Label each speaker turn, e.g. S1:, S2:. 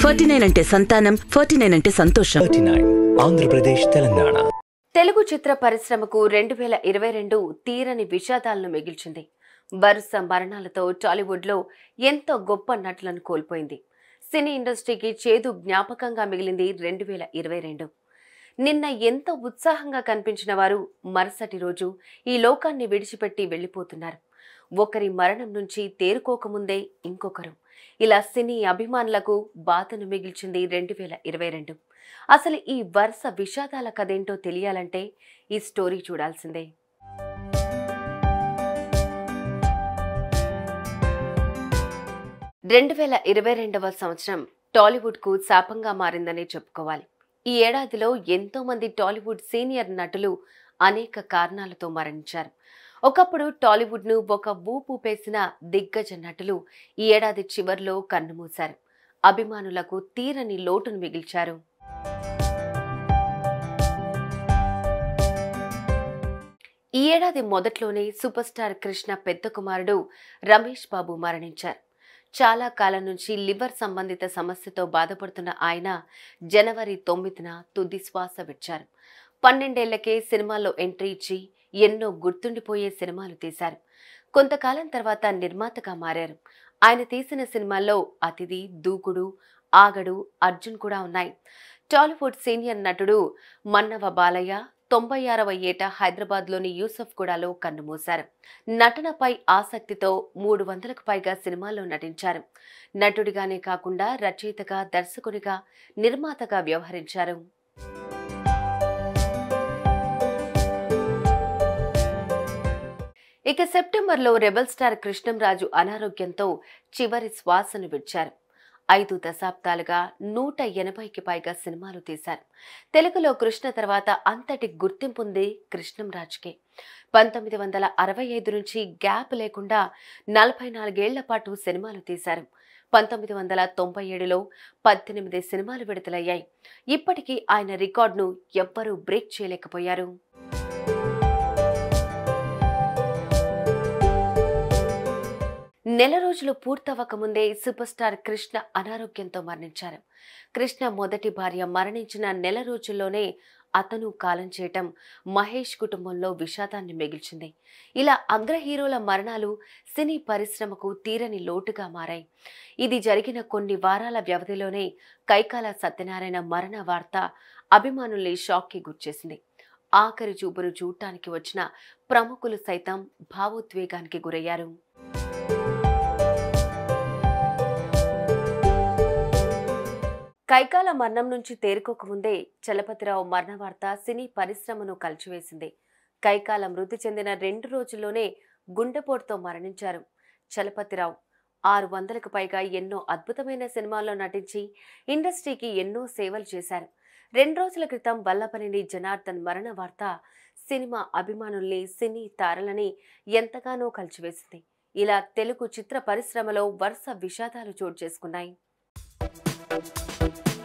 S1: forty nine అంటే సంతానం forty nine అంటే సంతోషం
S2: థర్టీ నైన్ ఆంధ్రప్రదేశ్ తెలంగాణ
S3: తెలుగు చిత్ర పరిశ్రమకు రెండు వేల ఇరవై రెండు తీరని విషాదాలను మిగిల్చింది వరుస మరణాలతో టాలీవుడ్లో ఎంతో గొప్ప నటులను కోల్పోయింది సినీ ఇండస్ట్రీకి చేదు జ్ఞాపకంగా మిగిలింది రెండు వేల ఇరవై రెండు నిన్న ఎంతో ఉత్సాహంగా కనిపించిన వారు మరుసటి రోజు ఈ లోకాన్ని విడిచిపెట్టి వెళ్ళిపోతున్నారు ఒకరి మరణం నుంచి తేరుకోకముందే ఇంకొకరు ఇలా సినీ అభిమానులకు బాధను మిగిల్చింది రెండు వేల ఇరవై రెండు అసలు ఈ వరుస విషాదాల కథేంటో తెలియాలంటే ఈ స్టోరీ చూడాల్సిందే రెండు వేల ఇరవై రెండవ సంవత్సరం టాలీవుడ్కు శాపంగా మారిందనే చెప్పుకోవాలి ఈ ఏడాదిలో ఎంతో మంది టాలీవుడ్ సీనియర్ నటులు అనేక కారణాలతో మరణించారు ఒకప్పుడు టాలీవుడ్ను ఒక ఊపు పేసిన దిగ్గజ నటులు ఈ ఏడాది చివర్లో కన్నుమూశారు అభిమానులకు తీరని లోటును మిగిల్చారు ఈ ఏడాది మొదట్లోనే సూపర్ స్టార్ కృష్ణ పెద్ద కుమారుడు రమేష్ బాబు మరణించారు చాలా కాలం నుంచి లివర్ సంబంధిత సమస్యతో బాధపడుతున్న ఆయన జనవరి తొమ్మిదిన తుది శ్వాస విడిచారు పన్నెండేళ్లకే సినిమాల్లో ఎంట్రీ ఇచ్చి ఎన్నో గుర్తుండిపోయే సినిమాలు తీశారు కొంతకాలం తర్వాత నిర్మాతగా మారారు ఆయన తీసిన సినిమాల్లో అతిథి దూకుడు ఆగడు అర్జున్ కూడా ఉన్నాయి టాలీవుడ్ సీనియర్ నటుడు మన్నవ బాలయ్య తొంభై ఆరవ ఏట హైదరాబాద్లోని యూసఫ్ గూడలో కన్నుమూశారు నటనపై ఆసక్తితో మూడు వందలకు పైగా సినిమాల్లో నటించారు నటుడిగానే కాకుండా రచయితగా దర్శకునిగా నిర్మాతగా వ్యవహరించారు ఇక సెప్టెంబర్లో రెబల్ స్టార్ కృష్ణంరాజు అనారోగ్యంతో చివరి శ్వాసను విడిచారు ఐదు దశాబ్దాలుగా నూట ఎనభైకి పైగా సినిమాలు తీశారు తెలుగులో కృష్ణ తర్వాత అంతటి గుర్తింపుంది కృష్ణంరాజుకే పంతొమ్మిది వందల అరవై ఐదు నుంచి గ్యాప్ లేకుండా నలభై నాలుగేళ్ల పాటు సినిమాలు తీశారు పంతొమ్మిది వందల తొంభై ఏడులో పద్దెనిమిది సినిమాలు విడుదలయ్యాయి ఇప్పటికీ ఆయన రికార్డును ఎవ్వరూ బ్రేక్ చేయలేకపోయారు నెల రోజులు పూర్తవ్వకముందే సూపర్ స్టార్ కృష్ణ అనారోగ్యంతో మరణించారు కృష్ణ మొదటి భార్య మరణించిన నెల రోజుల్లోనే అతను కాలం చేయటం మహేష్ కుటుంబంలో విషాదాన్ని మిగిల్చింది ఇలా అగ్ర హీరోల మరణాలు సినీ పరిశ్రమకు తీరని లోటుగా మారాయి ఇది జరిగిన కొన్ని వారాల వ్యవధిలోనే కైకాల సత్యనారాయణ మరణ వార్త అభిమానుల్ని షాక్కి గుర్చేసింది ఆఖరి చూపును చూడటానికి వచ్చిన ప్రముఖులు సైతం భావోద్వేగానికి గురయ్యారు కైకాల మరణం నుంచి తేరుకోకముందే చలపతిరావు మరణ వార్త సినీ పరిశ్రమను కలిచివేసింది కైకాల మృతి చెందిన రెండు రోజుల్లోనే గుండెపోటుతో మరణించారు చలపతిరావు ఆరు వందలకు పైగా ఎన్నో అద్భుతమైన సినిమాల్లో నటించి ఇండస్ట్రీకి ఎన్నో సేవలు చేశారు రెండు రోజుల క్రితం వల్లపనేని జనార్దన్ మరణ వార్త సినిమా అభిమానుల్ని సినీ తారలని ఎంతగానో కలిచివేసింది ఇలా తెలుగు చిత్ర పరిశ్రమలో వరుస విషాదాలు చోటు చేసుకున్నాయి